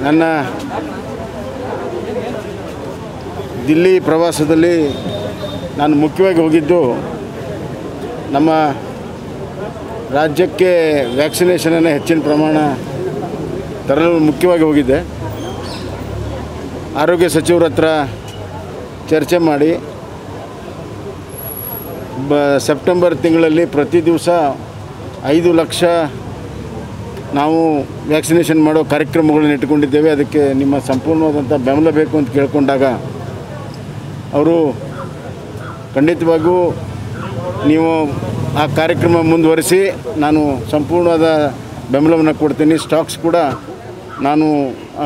ನನ್ನ ದಿಲ್ಲಿ ಪ್ರವಾಸದಲ್ಲಿ ನಾನು ಮುಖ್ಯವಾಗಿ ಹೋಗಿದ್ದು ನಮ್ಮ ರಾಜ್ಯಕ್ಕೆ ವ್ಯಾಕ್ಸಿನೇಷನನ್ನು ಹೆಚ್ಚಿನ ಪ್ರಮಾಣ ತರಲು ಮುಖ್ಯವಾಗಿ ಹೋಗಿದ್ದೆ ಆರೋಗ್ಯ ಸಚಿವರ ಹತ್ರ ಚರ್ಚೆ ಮಾಡಿ ಬ ಸೆಪ್ಟೆಂಬರ್ ತಿಂಗಳಲ್ಲಿ ಪ್ರತಿ ದಿವಸ ಐದು ಲಕ್ಷ ನಾವು ವ್ಯಾಕ್ಸಿನೇಷನ್ ಮಾಡೋ ಕಾರ್ಯಕ್ರಮಗಳನ್ನ ಇಟ್ಕೊಂಡಿದ್ದೇವೆ ಅದಕ್ಕೆ ನಿಮ್ಮ ಸಂಪೂರ್ಣವಾದಂಥ ಬೆಂಬಲ ಬೇಕು ಅಂತ ಕೇಳ್ಕೊಂಡಾಗ ಅವರು ಖಂಡಿತವಾಗೂ ನೀವು ಆ ಕಾರ್ಯಕ್ರಮ ಮುಂದುವರಿಸಿ ನಾನು ಸಂಪೂರ್ಣವಾದ ಬೆಂಬಲವನ್ನು ಕೊಡ್ತೀನಿ ಸ್ಟಾಕ್ಸ್ ಕೂಡ ನಾನು ಆ,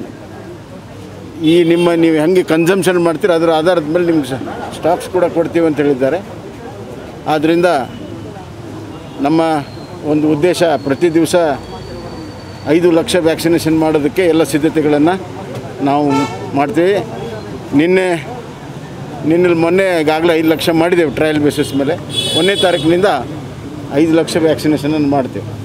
ಈ ನಿಮ್ಮ ನೀವು ಹೆಂಗೆ ಕನ್ಸಂಪ್ಷನ್ ಮಾಡ್ತೀರ ಅದರ ಆಧಾರದ ಮೇಲೆ ನಿಮ್ಗೆ ಸ್ಟಾಕ್ಸ್ ಕೂಡ ಕೊಡ್ತೀವಿ ಅಂತ ಹೇಳಿದ್ದಾರೆ ಆದ್ದರಿಂದ ನಮ್ಮ ಒಂದು ಉದ್ದೇಶ ಪ್ರತಿ ದಿವಸ ಐದು ಲಕ್ಷ ವ್ಯಾಕ್ಸಿನೇಷನ್ ಮಾಡೋದಕ್ಕೆ ಎಲ್ಲ ಸಿದ್ಧತೆಗಳನ್ನು ನಾವು ಮಾಡ್ತೀವಿ ನಿನ್ನೆ ನಿನ್ನೆ ಮೊನ್ನೆ ಈಗಾಗಲೇ ಐದು ಲಕ್ಷ ಮಾಡಿದ್ದೇವೆ ಟ್ರಯಲ್ ಬೇಸಿಸ್ ಮೇಲೆ ಒಂದನೇ ತಾರೀಕಿನಿಂದ ಐದು ಲಕ್ಷ ವ್ಯಾಕ್ಸಿನೇಷನನ್ನು ಮಾಡ್ತೇವೆ